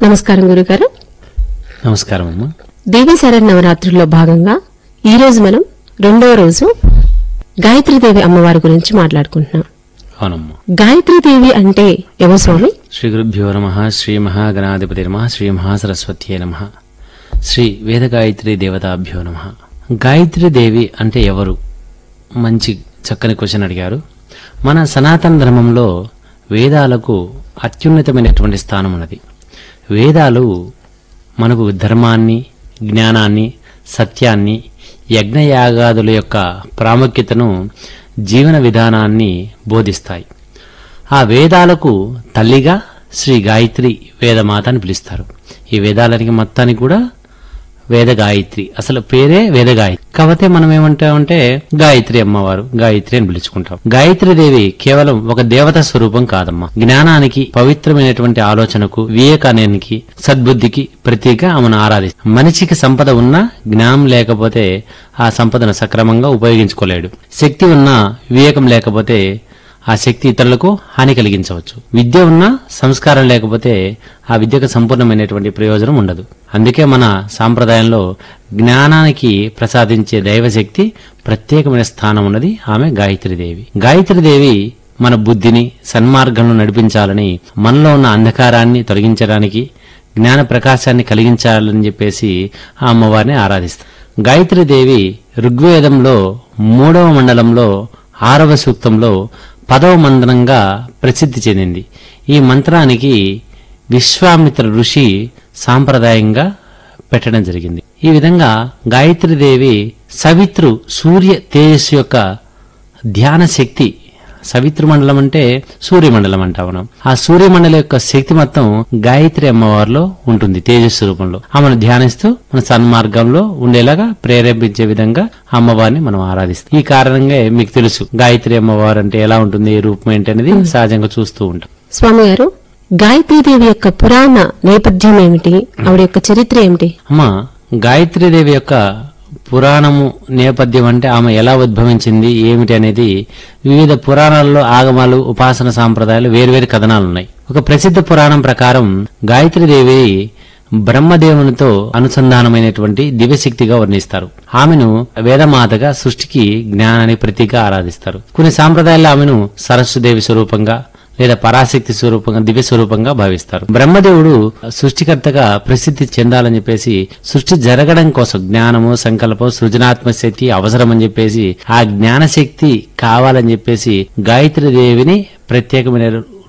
నమస్కారం గురుగారు నమస్కారం అమ్మా దేవీ శరణ్ నవరాత్రుల్లో భాగంగా ఈ రోజు మనం రెండవ రోజు గాయత్రీదేవి అమ్మవారి గురించి మాట్లాడుకుంటున్నాం అవునమ్మా గాయత్రీదేవి అంటే ఎవరు స్వామి శ్రీ గురుభ్యో నమ శ్రీ మహాగణాధిపతి నమ శ్రీ మహాసరస్వత్యే నమ శ్రీ వేదగాయత్రి దేవతాభ్యో నమ గాయత్రి దేవి అంటే ఎవరు మంచి చక్కని క్వశ్చన్ అడిగారు మన సనాతన ధర్మంలో వేదాలకు అత్యున్నతమైనటువంటి స్థానం ఉన్నది వేదాలు మనకు ధర్మాన్ని జ్ఞానాన్ని సత్యాన్ని యజ్ఞయాగాదుల యొక్క ప్రాముఖ్యతను జీవన విధానాన్ని బోధిస్తాయి ఆ వేదాలకు తల్లిగా శ్రీ గాయత్రి వేదమాత అని పిలుస్తారు ఈ వేదాలకి మొత్తానికి కూడా వేద గాయత్రి అసలు పేరే వేద గాయత్రి కాకపోతే మనం ఏమంటామంటే గాయత్రి అమ్మవారు గాయత్రి అని పిలుచుకుంటాం గాయత్రి దేవి కేవలం ఒక దేవత స్వరూపం కాదమ్మా జ్ఞానానికి పవిత్రమైనటువంటి ఆలోచనకు వివేకానికి సద్బుద్ధికి ప్రతీక ఆమెను ఆరాధిస్తాం మనిషికి సంపద ఉన్నా జ్ఞానం లేకపోతే ఆ సంపదను సక్రమంగా ఉపయోగించుకోలేడు శక్తి ఉన్నా వివేకం లేకపోతే ఆ శక్తి ఇతరులకు హాని కలిగించవచ్చు విద్య ఉన్నా సంస్కారం లేకపోతే ఆ విద్యకు సంపూర్ణమైనటువంటి ప్రయోజనం ఉండదు అందుకే మన సాంప్రదాయంలో జ్ఞానానికి ప్రసాదించే దైవశక్తి ప్రత్యేకమైన స్థానం ఉన్నది ఆమె గాయత్రీదేవి గాయత్రీదేవి మన బుద్ధిని సన్మార్గంలో నడిపించాలని మనలో ఉన్న అంధకారాన్ని తొలగించడానికి జ్ఞాన ప్రకాశాన్ని కలిగించాలని చెప్పేసి ఆ అమ్మవారిని ఆరాధిస్తాం గాయత్రీదేవి ఋగ్వేదంలో మూడవ మండలంలో ఆరవ సూక్తంలో పదవ మంత్రంగా ప్రసిద్ధి చెందింది ఈ మంత్రానికి విశ్వామిత్ర ఋషి సాంప్రదాయంగా పెట్టడం జరిగింది ఈ విధంగా గాయత్రీదేవి సవిత్రు సూర్య తేజస్సు యొక్క ధ్యాన శక్తి సవిత్రు మండలం అంటే సూర్యమండలం అంటాం మనం ఆ సూర్యమండలం యొక్క శక్తి మొత్తం గాయత్రి అమ్మవారిలో ఉంటుంది తేజస్సు రూపంలో ఆమెను ధ్యానిస్తూ మన సన్మార్గంలో ఉండేలాగా ప్రేరేపించే విధంగా ఆ అమ్మవారిని మనం ఆరాధిస్తాం ఈ కారణంగా మీకు తెలుసు గాయత్రి అమ్మవారు అంటే ఎలా ఉంటుంది ఏ రూపం ఏంటి అనేది సహజంగా చూస్తూ ఉంటాం స్వామి గారు గాయత్రీదేవి యొక్క పురాణ నేపథ్యం ఏమిటి ఆవిడ యొక్క చరిత్ర ఏమిటి అమ్మ గాయత్రీదేవి యొక్క పురాణము నేపథ్యం అంటే ఆమె ఎలా ఉద్భవించింది ఏమిటి అనేది వివిధ పురాణాల్లో ఆగమాలు ఉపాసన సాంప్రదాయాలు వేర్వేరు కథనాలు ఉన్నాయి ఒక ప్రసిద్ధ పురాణం ప్రకారం గాయత్రీదేవి బ్రహ్మదేవునితో అనుసంధానమైనటువంటి దివ్యశక్తిగా వర్ణిస్తారు ఆమెను వేదమాతగా సృష్టికి జ్ఞానాన్ని ప్రతీక ఆరాధిస్తారు కొన్ని సాంప్రదాయాల్లో ఆమెను సరస్వదేవి స్వరూపంగా లేదా పరాశక్తి స్వరూపంగా దివ్య స్వరూపంగా భావిస్తారు బ్రహ్మదేవుడు సృష్టికర్తగా ప్రసిద్ధి చెందాలని చెప్పేసి సృష్టి జరగడం కోసం జ్ఞానము సంకల్పం సృజనాత్మక శక్తి అవసరం అని చెప్పేసి ఆ జ్ఞాన శక్తి కావాలని చెప్పేసి గాయత్రి దేవిని ప్రత్యేకమైన